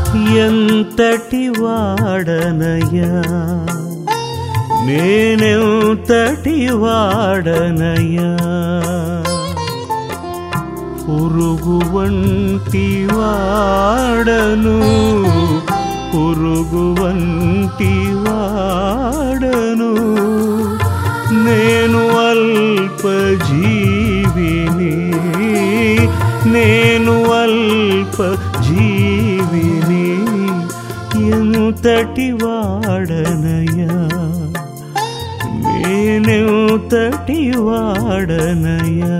ఎంతటి వాడనయ్యా నేనెంతటి వాడనయ్యా పురుగు వంటి వాడను పురుగు వంటి వాడను నేను అల్పజీవిని నేను అల్ప జీవిని ఎంతటి వాడనయ్యా నేనెంతటి వాడనయ్యా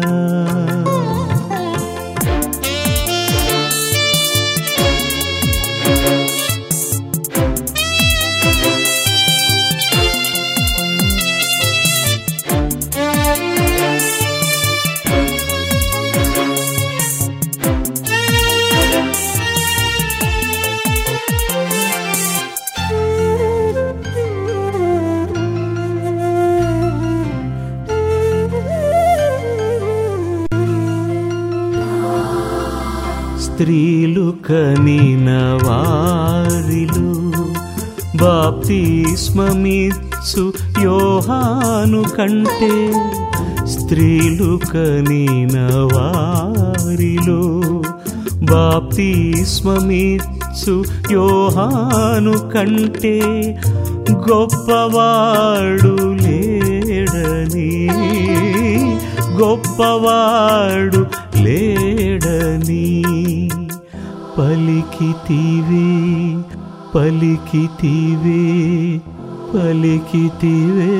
స్త్రీలు కనిన వారిలు బాప్తిస్మమిచ్చు యోహాను కంటే స్త్రీలు కనిన వారిలో బాప్తిస్మమిచ్చు యోహాను కంటే గొప్పవాడు లేడని గొప్పవాడు లేడని పలికితివే పలికితివే పలికితివే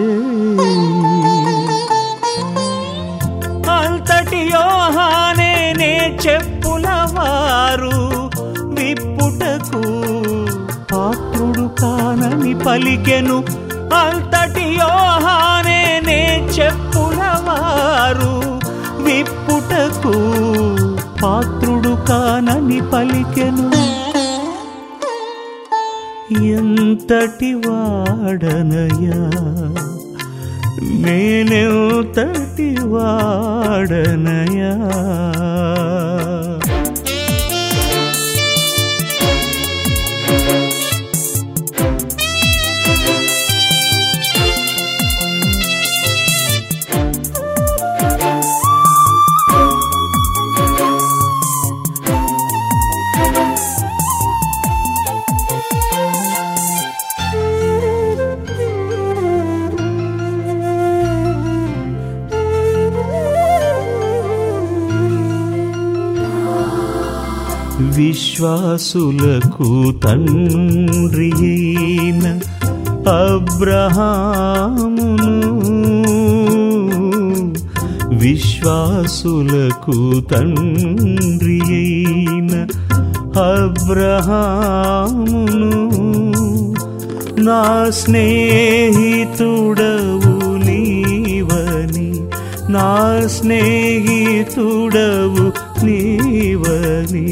అంతటి యోహానే నే చెప్పుల వారు విప్పుటకు పాత్రుడు కానని పలికెను అంతటి యోహానే నే చెప్పుల వారు విప్పుటకు పాత్రుడు కానని పలికెను ఎంతటి వాడనయ్యా నేనెంతటి వాడనయ్యా విశ్వాసులకు తండ్రి అయిన అబ్రహామును విశ్వాసులకు తండ్రి అయిన అబ్రహామును నా స్నేహితుడవు నీవని నా స్నేహితుడవు నీవని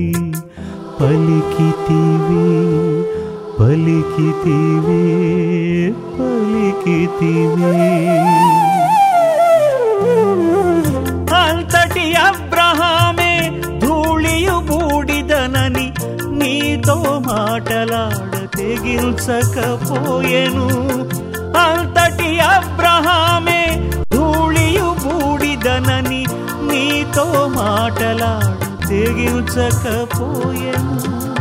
పలికితివే పలికితివే పలికితివే అంతటి అబ్రహామే ధూళియు బూడిదనని నీతో మాటలాడ తెగిల్చకపోయెను అంతటి అబ్రహామే ధూళియు బూడిదనని నీతో మాటలాడ తెగిల్చకపోయెను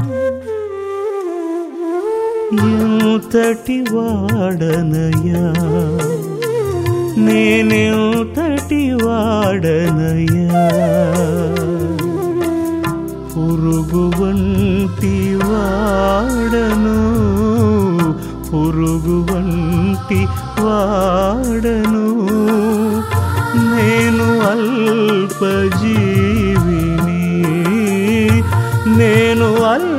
ఎంతటి వాడనయ్యా నేనెంతటి వాడనయ్యా పురుగు వంటి వాడను పురుగు వంటి వాడను నేను అల్పజీవిని నేను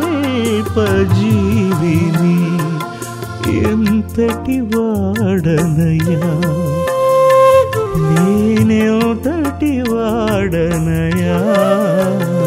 అల్పజీవిని ఎంతటి వాడనయ్యా నేనెంతటి వాడనయా